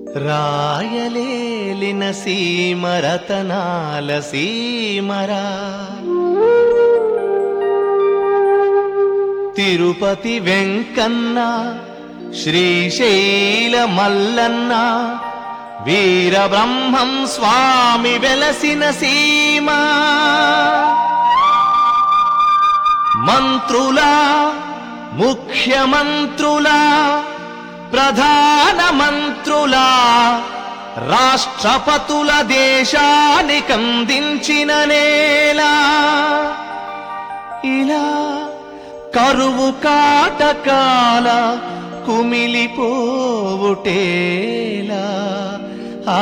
రాయలేలిన సీమరతనాల సీమరా తిరుపతి వెంకన్న శ్రీశైల మల్లన్న వీరబ్రహ్మం స్వామి వెలసిన సీమ మంత్రులా ముఖ్యమంత్రులా ప్రధాన మంత్రులా రాష్ట్రపతుల దేశానికందించిన నేలా ఇలా కరువు కాటకాల కుమిలిపోవుటేలా ఆ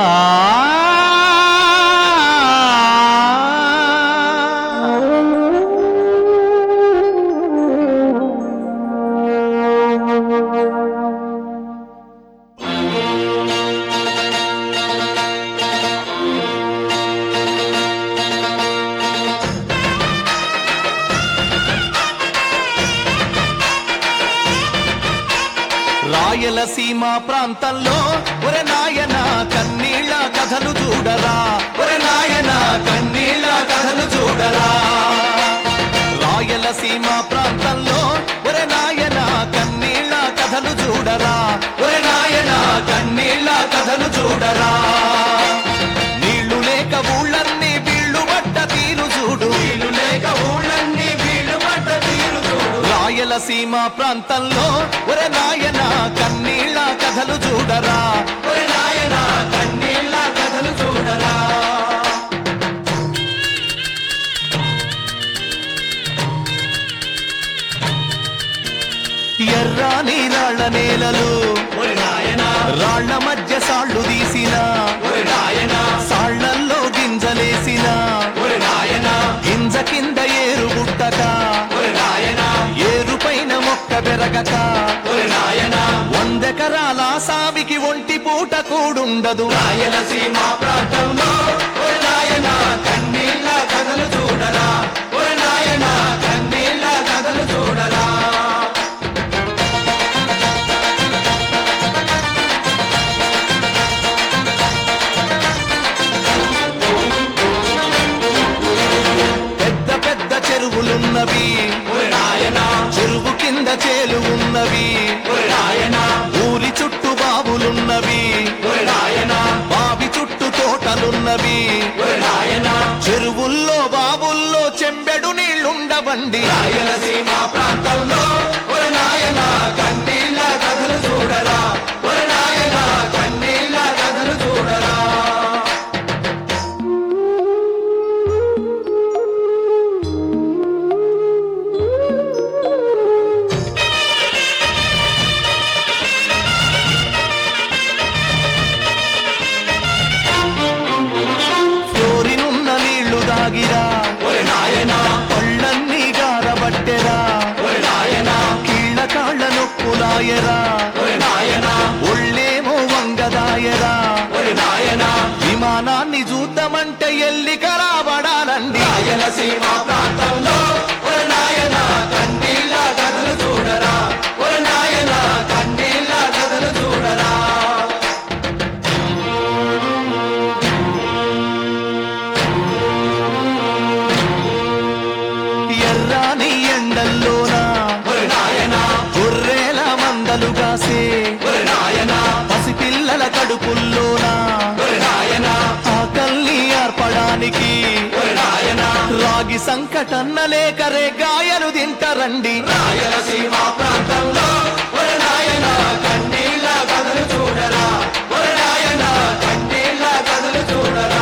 రాయలసీమ ప్రాంతంలో ఒరే నాయన కన్నీళ్ళ కథలు చూడరా ఒరే నాయన కన్నీళ్ళ కథలు చూడరా రాయలసీమ ప్రాంతంలో ఒరే నాయన కన్నీళ్ళ కథలు చూడరా ఒరే నాయన కన్నీళ్ళ కథలు చూడరా నీళ్లు లేక ఊళ్ళన్నీ వీళ్ళు పడ్డ తీరు చూడు నీళ్లు లేక ఊళ్ళన్నీ వీళ్ళు పడ్డ తీరు చూడు రాయలసీమ ప్రాంతంలో ఒరే నాయన కన్నీళ్ళ కథలు చూడరా ఒరే నాయన కన్నీళ్ళ కథలు చూడరా ఎర్రాని రాళ్ల నేలలు రాళ్ల మధ్య సాళ్ళు తీసిన సాళ్లల్లో గింజలేసిన గింజ కింద ఏరు గుట్టక ఏరు పైన మొక్క పెరగక వందెకరాల సావికి ఒంటి పూట కూడుండదు రాయలసీమ ప్రాంతంలో ఓ నాయన కన్నీళ్ళ కథలు చూడరా ఓ నాయన కన్నీళ్ళ కథలు చూడరా పెద్ద పెద్ద చెరువులున్నవి ఓ నాయన చెరువు కింద చేలు ఉన్నవి ఓ నాయన ఊరి చుట్టూ బావులున్నవి ఓ నాయన బావి చుట్టూ తోటలున్నవి ఓ నాయన చెరువుల్లో బావుల్లో చెంబెడు నీళ్లుండవండి రాయలసీమ ప్రాంతంలో ఓ నాయన కన్నీళ్ళ కథలు చూడరా ఓ నాయన కన్నీళ్ళ కథలు చూడరా ఫ్లోరినున్న నీళ్లు దాగిరా ఓ నాయన పళ్ళన్నీ గారబట్టెరా ఓ నాయన కీళ్ళ కాళ్ళ నొప్పులాయరా ఓ నాయన ఒళ్ళేమో వంగదాయరా ఓ నాయన విమానాన్ని చూద్దామంటే ఎల్లి కరాబడాలండి రాయలసీమ ప్రాంతంలో ఓ నాయన కన్నీళ్ళ కథలు చూడరా ఓ నాయన కన్నీళ్ళ కథలు చూడరా ఎర్రాని ఎండల్లోన ఓ నాయన గొర్రెల మందలు కాసే ఓ నాయన పసిపిల్లల కడుపుల్లోన ఓ నాయన ఆకల్ని ఏర్పడానికి ఓ నాయన రాగి సంకటన్న లేకరే గాయలు తింటారండి రాయలసీమ ప్రాంతంలో ఓ నాయన కన్నీళ్ళ కథలు చూడరా ఓ నాయన కన్నీళ్ళ కథలు చూడరా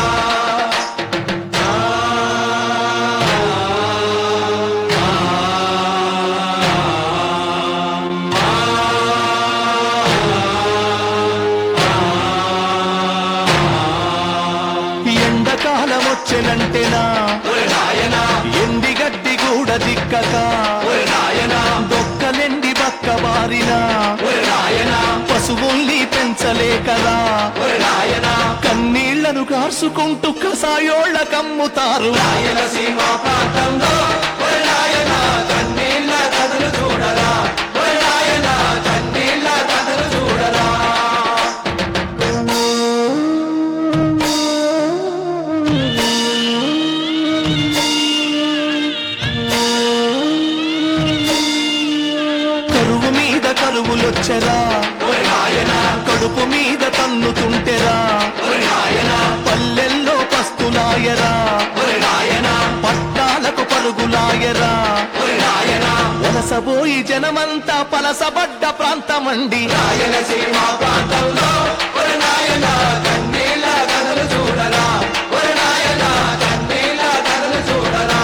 ఎండకాలం వచ్చెనంటేనా ఓ నాయన ఎండి గడ్డి కూడా దిక్కక ఓ నాయన దొక్కలెండి బక్క బారినా ఓ నాయన పశువుల్ని పెంచలేకరా ఓ నాయన కన్నీళ్లను కార్చుకుంటూ కసాయోళ్ళ కమ్ముతారు రాయలసీమ ప్రాంతంలో ఓ నాయన కన్నీళ్ళ కథలు చూడరా ఓ నాయన కన్నీళ్ళ కథలు చూడరా ఒరే నాయనా కడుపు మీద తన్నుతుంటెరా ఒరే నాయనా పల్లెల్లో పస్తులాయరా ఒరే నాయనా పట్టాలకు పరుగులాయరా ఒరే నాయనా వలసబోయి జనమంతా పలసబడ్డ ప్రాంతమండి రాయలసీమ ప్రాంతంలో ఒరే నాయనా కన్నీళ్ళ కథలు చూడరా ఒరే నాయనా కన్నీళ్ళ కథలు చూడరా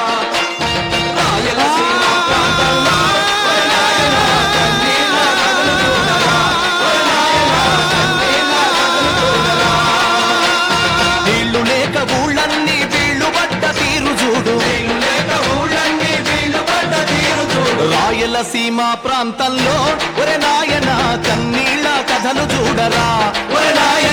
రాయలసీమ ప్రాంతంలో ఒరే నాయనా కన్నీళ్ళ కథలు చూడరా ఒరే నాయనా కన్నీళ్ళ కథలు చూడరా నీళ్లు లేక ఊళ్ళన్నీ వీళ్ళు పడ్డ తీరు చూడు నీళ్ళు లేక ఊళ్ళన్నీ వీళ్ళు పడ్డ తీరు చూడు రాయలసీమ ప్రాంతంలో ఒరే నాయన కన్నీళ్ళ కథలు చూడరా ఒరే నాయనా